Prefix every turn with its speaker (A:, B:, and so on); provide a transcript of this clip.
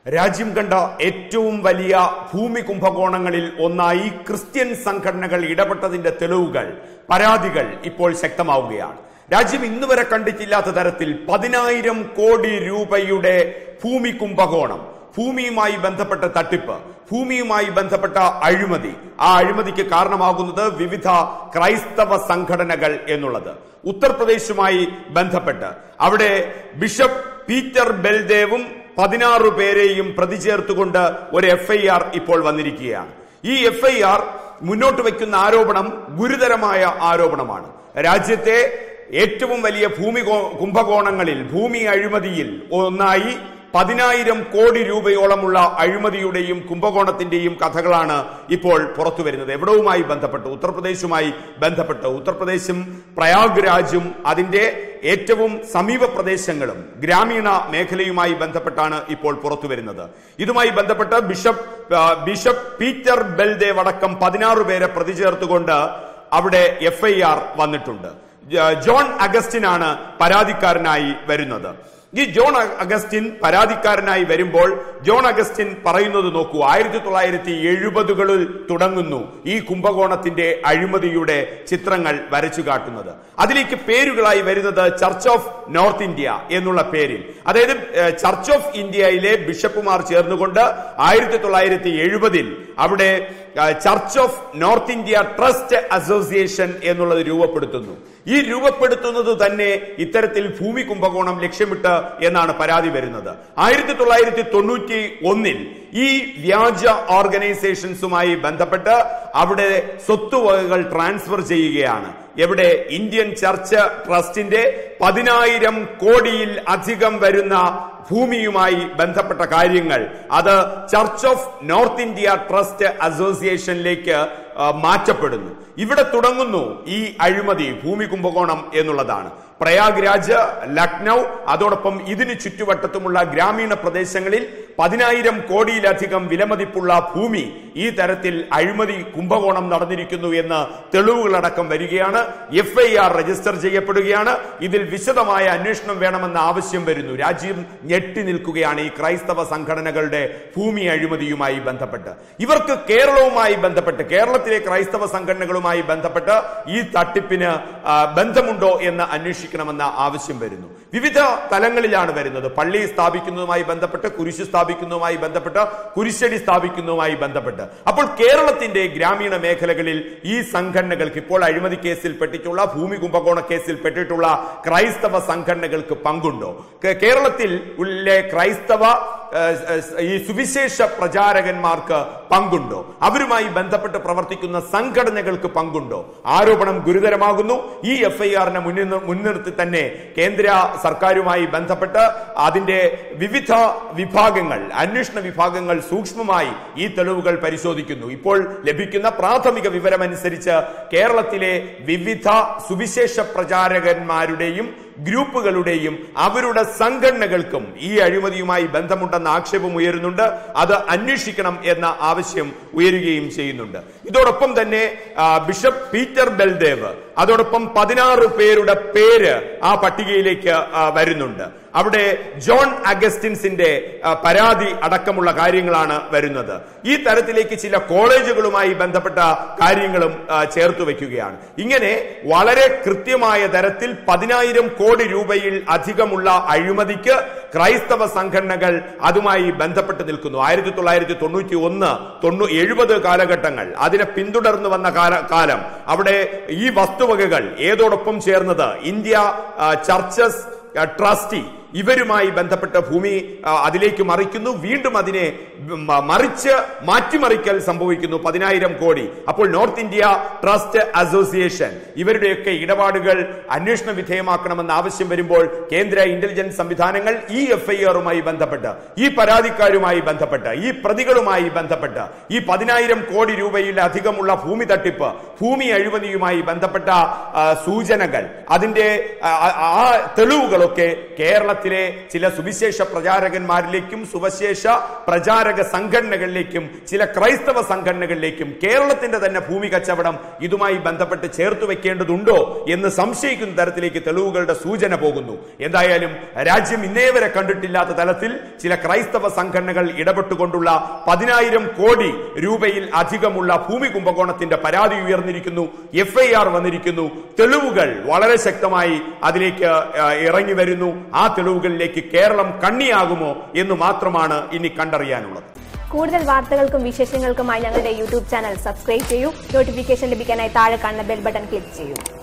A: രാജ്യം കണ്ട ഏറ്റവും വലിയ ഭൂമി കുംഭകോണങ്ങളിൽ ഒന്നായി ക്രിസ്ത്യൻ സംഘടനകൾ ഇടപെട്ടതിന്റെ തെളിവുകൾ പരാതികൾ ഇപ്പോൾ ശക്തമാവുകയാണ് രാജ്യം ഇന്ന് വരെ കണ്ടിട്ടില്ലാത്ത തരത്തിൽ പതിനായിരം കോടി രൂപയുടെ ഭൂമി കുംഭകോണം ഭൂമിയുമായി ബന്ധപ്പെട്ട തട്ടിപ്പ് ഭൂമിയുമായി ബന്ധപ്പെട്ട അഴിമതി ആ അഴിമതിക്ക് കാരണമാകുന്നത് വിവിധ ക്രൈസ്തവ സംഘടനകൾ എന്നുള്ളത് ഉത്തർപ്രദേശുമായി ബന്ധപ്പെട്ട് അവിടെ ബിഷപ്പ് പീറ്റർ ബെൽദേവും പതിനാറ് പേരെയും പ്രതി ചേർത്തുകൊണ്ട് ഒരു എഫ് ഐ ആർ ഇപ്പോൾ വന്നിരിക്കുകയാണ് ഈ എഫ് ഐ ആർ മുന്നോട്ട് വയ്ക്കുന്ന ആരോപണം ഗുരുതരമായ ആരോപണമാണ് രാജ്യത്തെ ഏറ്റവും വലിയ ഭൂമി കോ- കുംഭകോണങ്ങളിൽ ഭൂമി അഴിമതിയിൽ ഒന്നായി പതിനായിരം കോടി രൂപയോളമുള്ള അഴിമതിയുടെയും കുംഭകോണത്തിന്റെയും കഥകളാണ് ഇപ്പോൾ പുറത്തു വരുന്നത് എവിടവുമായി ബന്ധപ്പെട്ട് ഉത്തർപ്രദേശുമായി ബന്ധപ്പെട്ട് ഉത്തർപ്രദേശും പ്രയാഗ് രാജും അതിന്റെ ഏറ്റവും സമീപ പ്രദേശങ്ങളും ഗ്രാമീണ മേഖലയുമായി ബന്ധപ്പെട്ടാണ് ഇപ്പോൾ പുറത്തു വരുന്നത് ഇതുമായി ബന്ധപ്പെട്ട് ബിഷപ്പ് ആ, ബിഷപ്പ് പീറ്റർ ബെൽദേവ് അടക്കം പതിനാറ് പേരെ പ്രതി ചേർത്തുകൊണ്ട് അവിടെ എഫ് ഐ ആർ വന്നിട്ടുണ്ട് ജ- ജോൺ അഗസ്റ്റിനാണ് പരാതിക്കാരനായി വരുന്നത് ഈ ജോൺ അ- അഗസ്റ്റിൻ പരാതിക്കാരനായി വരുമ്പോൾ ജോൺ അഗസ്റ്റിൻ പറയുന്നത് നോക്കൂ ആയിരത്തി തൊള്ളായിരത്തി എഴുപതുകളിൽ തുടങ്ങുന്നു ഈ കുംഭകോണത്തിന്റെ അഴിമതിയുടെ ചിത്രങ്ങൾ വരച്ചു കാട്ടുന്നത് അതിലേക്ക് പേരുകളായി വരുന്നത് ചർച്ച് ഓഫ് നോർത്ത് ഇന്ത്യ എന്നുള്ള പേരിൽ അതായത് ഏഹ്, ചർച്ച് ഓഫ് ഇന്ത്യയിലെ ബിഷപ്പുമാർ ചേർന്നുകൊണ്ട് ആയിരത്തി തൊള്ളായിരത്തി എഴുപതിൽ അവിടെ ഏഹ്, church of north India trust association എന്നുള്ളത് രൂപപ്പെടുത്തുന്നു ഈ രൂപപ്പെടുത്തുന്നത് തന്നെ ഇത്തരത്തിൽ ഭൂമി കുംഭകോണം ലക്ഷ്യമിട്ട് എന്നാണ് പരാതി വരുന്നത് ആയിരത്തി തൊള്ളായിരത്തി തൊണ്ണൂറ്റി ഒന്നിൽ ഈ വ്യാജ ഓർഗനൈസേഷൻസുമായി ബന്ധപ്പെട്ട് അവിടെ സ്വത്തുവകകൾ ട്രാൻസ്ഫർ ചെയ്യുകയാണ് എവിടെ ഇന്ത്യൻ ചർച്ച് ട്രസ്റ്റിന്റെ പതിനായിരം കോടിയിൽ അധികം വരുന്ന ഭൂമിയുമായി ബന്ധപ്പെട്ട കാര്യങ്ങൾ അത് church of north India trust അസോസിയേഷനിലേക്ക് ആ, മാറ്റപ്പെടുന്നു ഇവിടെ തുടങ്ങുന്നു ഈ അഴിമതി ഭൂമി കുംഭകോണം എന്നുള്ളതാണ് പ്രയാഗ് രാജ് ലക്നൗ അതോടൊപ്പം ഇതിന് ചുറ്റുവട്ടത്തുമുള്ള ഗ്രാമീണ പ്രദേശങ്ങളിൽ പതിനായിരം കോടിയിലധികം വിലമതിപ്പുള്ള ഭൂമി ഈ തരത്തിൽ അഴിമതി കുംഭകോണം നടന്നിരിക്കുന്നു എന്ന് തെളിവുകളടക്കം വരികയാണ് എഫ് ഐ ആർ രജിസ്റ്റർ ചെയ്യപ്പെടുകയാണ് ഇതിൽ വിശദമായ അന്വേഷണം വേണമെന്ന ആവശ്യം വരുന്നു രാജ്യം ഞെട്ടി നിൽക്കുകയാണ് ഈ ക്രൈസ്തവ സംഘടനകളുടെ ഭൂമി അഴിമതിയുമായി ബന്ധപ്പെട്ട് ഇവർക്ക് കേരളവുമായി ബന്ധപ്പെട്ട് കേരളത്തിലെ ക്രൈസ്തവ സംഘടനകളുമായി ബന്ധപ്പെട്ട് ഈ തട്ടിപ്പിന് ആ, ബന്ധമുണ്ടോ എന്ന് അന്വേഷിക്കണമെന്ന ആവശ്യം വരുന്നു വിവിധ തലങ്ങളിലാണ് വരുന്നത് പള്ളി സ്ഥാപിക്കുന്നതുമായി ബന്ധപ്പെട്ട് കുരിശ് സ്ഥാപിക്കുന്നതുമായി ബന്ധപ്പെട്ട് കുരിശടി സ്ഥാപിക്കുന്നതുമായി ബന്ധപ്പെട്ട് അപ്പോൾ കേരളത്തിന്റെ ഗ്രാമീണ മേഖലകളിൽ ഈ സംഘടനകൾക്ക് ഇപ്പോൾ അഴിമതി കേസിൽ പെട്ടിട്ടുള്ള ഭൂമി കുംഭകോണ കേസിൽ പെട്ടിട്ടുള്ള ക്രൈസ്തവ സംഘടനകൾക്ക് പങ്കുണ്ടോ കേ- കേരളത്തിൽ ഉള്ള ക്രൈസ്തവ ഏഹ്, ഏഹ്, ഈ സുവിശേഷ പ്രചാരകന്മാർക്ക് പങ്കുണ്ടോ അവരുമായി ബന്ധപ്പെട്ട് പ്രവർത്തിക്കുന്ന സംഘടനകൾക്ക് പങ്കുണ്ടോ ആരോപണം ഗുരുതരമാകുന്നു ഈ എഫ് ഐ ആറിനെ മുന്നിൽ മുൻനിർത്തി തന്നെ കേന്ദ്ര സർക്കാരുമായി ബന്ധപ്പെട്ട് അതിന്റെ വിവിധ വിഭാഗങ്ങൾ അന്വേഷണ വിഭാഗങ്ങൾ സൂക്ഷ്മമായി ഈ തെളിവുകൾ പരിശോധിക്കുന്നു ഇപ്പോൾ ലഭിക്കുന്ന പ്രാഥമിക വിവരമനുസരിച്ച് കേരളത്തിലെ വിവിധ സുവിശേഷ പ്രചാരകന്മാരുടെയും ഗ്രൂപ്പുകളുടെയും അവരുടെ സംഘടനകൾക്കും ഈ അഴിമതിയുമായി ബന്ധമുണ്ടെന്ന ആക്ഷേപം ഉയരുന്നുണ്ട് അത് അന്വേഷിക്കണം എന്ന ആവശ്യം ഉയരുകയും ചെയ്യുന്നുണ്ട് ഇതോടൊപ്പം തന്നെ ആ, ബിഷപ്പ് പീറ്റർ ബെൽദേവ് അതോടൊപ്പം പതിനാറ് പേരുടെ പേര് ആ പട്ടികയിലേക്ക് ആ, വരുന്നുണ്ട് അവിടെ ജോൺ അഗസ്റ്റിൻസിന്റെ ആ, പരാതി അടക്കമുള്ള കാര്യങ്ങളാണ് വരുന്നത് ഈ തരത്തിലേക്ക് ചില കോളേജുകളുമായി ബന്ധപ്പെട്ട കാര്യങ്ങളും ആ, ചേർത്ത് വെക്കുകയാണ് ഇങ്ങനെ വളരെ കൃത്യമായ തരത്തിൽ പതിനായിരം കോടി രൂപയിൽ അധികമുള്ള അഴിമതിക്ക് ക്രൈസ്തവ സംഘടനകൾ അതുമായി ബന്ധപ്പെട്ട് നിൽക്കുന്നു ആയിരത്തി തൊള്ളായിരത്തി തൊണ്ണൂറ്റി ഒന്ന് തൊണ്ണൂ എഴുപത് കാലഘട്ടങ്ങൾ അതിനെ പിന്തുടർന്നു വന്ന കാല- കാലം അവിടെ ഈ വസ്തുവകകൾ ഏതോടൊപ്പം ചേർന്നത് ഇന്ത്യ ആ, ചർച്ചസ് ആ, ട്രസ്റ്റി ഇവരുമായി ബന്ധപ്പെട്ട ഭൂമി ആ, അതിലേക്ക് മറിക്കുന്നു വീണ്ടും അതിനെ മ- മറിച്ച് മാറ്റിമറിക്കൽ സംഭവിക്കുന്നു പതിനായിരം കോടി അപ്പോൾ നോർത്ത് ഇന്ത്യ ട്രസ്റ്റ് അസോസിയേഷൻ ഇവരുടെയൊക്കെ ഇടപാടുകൾ അന്വേഷണ വിധേയമാക്കണമെന്ന ആവശ്യം വരുമ്പോൾ കേന്ദ്ര ഇന്റലിജൻസ് സംവിധാനങ്ങൾ ഈ എഫ് ഐ ആറുമായി ബന്ധപ്പെട്ട് ഈ പരാതിക്കാരുമായി ബന്ധപ്പെട്ട് ഈ പ്രതികളുമായി ബന്ധപ്പെട്ട് ഈ പതിനായിരം കോടി രൂപയിൽ അധികമുള്ള ഭൂമി തട്ടിപ്പ് ഭൂമി അഴിമതിയുമായി ബന്ധപ്പെട്ട ആ, സൂചനകൾ അതിന്റെ ആ, ആ തെളിവുകളൊക്കെ കേരളത്തിൽ കേരളത്തിലെ ചില സുവിശേഷ പ്രചാരകന്മാരിലേക്കും സുവിശേഷ പ്രചാരക സംഘടനകളിലേക്കും ചില ക്രൈസ്തവ സംഘടനകളിലേക്കും കേരളത്തിന്റെ തന്നെ ഭൂമി കച്ചവടം ഇതുമായി ബന്ധപ്പെട്ട് ചേർത്ത് വെക്കേണ്ടതുണ്ടോ എന്ന് സംശയിക്കുന്ന തരത്തിലേക്ക് തെളിവുകളുടെ സൂചന പോകുന്നു എന്തായാലും രാജ്യം ഇന്നേ വരെ കണ്ടിട്ടില്ലാത്ത തലത്തിൽ ചില ക്രൈസ്തവ സംഘടനകൾ ഇടപെട്ടുകൊണ്ടുള്ള പതിനായിരം കോടി രൂപയിൽ അധികമുള്ള ഭൂമി കുംഭകോണത്തിന്റെ പരാതി ഉയർന്നിരിക്കുന്നു എഫ് ഐ ആർ വന്നിരിക്കുന്നു തെളിവുകൾ വളരെ ശക്തമായി അതിലേക്ക് ആ, ഇറങ്ങി വരുന്നു ആ തെളിവുകളിലേക്ക് കേരളം കണ്ണിയാകുമോ എന്ന് മാത്രമാണ് ഇനി കണ്ടറിയാനുള്ളത്
B: കൂടുതൽ വാർത്തകൾക്കും വിശേഷങ്ങൾക്കുമായി ഞങ്ങളുടെ യൂട്യൂബ് ചാനൽ സബ്സ്ക്രൈബ് ചെയ്യൂ നോട്ടിഫിക്കേഷൻ ലഭിക്കാനായി താഴെ കാണുന്ന ബെൽ ബട്ടൺ ക്ലിക്ക് ചെയ്യൂ